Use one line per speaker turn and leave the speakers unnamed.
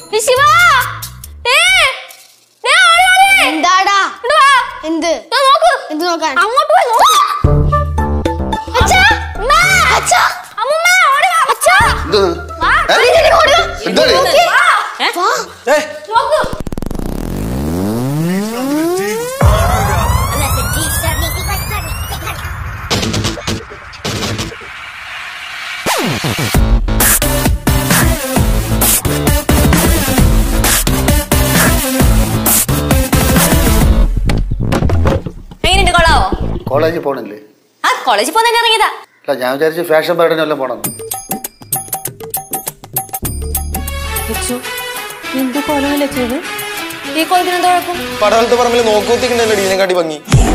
ഏ, ശിവ ഏ, ദേ ആള് ആള്.
എന്താടാ
ഇങ്ങട് വാ.
എന്ത്
ദേ നോക്ക്
എന്ത് നോക്കാൻ
അങ്ങോട്ട് പോയി നോക്ക് അച്ഛാ അമ്മ അച്ഛാ അമ്മൂമ്മ ഓടി വാ അച്ഛാ
എന്ത്
വാ
ഏ?
ഒരു ചെടി ഓടി വാ.
എന്താണ്
വാ. ഏ?
ഏ
നോക്ക് എങ്ങനെയുണ്ട് കൊള്ളാവോ
കോളേജിൽ പോണില്ലേ
ആ കോളേജിൽ പോകാൻ ഇറങ്ങിയതാ
അല്ല ഞാൻ വിചാരിച്ചു ഫാഷൻ പാരഡിന് വല്ലതും പോണം
എന്ത് കൊലമല്ലേ ചെയ്ത് ഈ കൊലത്തിന് എന്താ കുഴപ്പം
പടവലത്തെ പറമ്പിൽ നോക്കൂത്തിക്കണ്ടല്ലോ ഇതിനെക്കാട്ടി ഭംഗി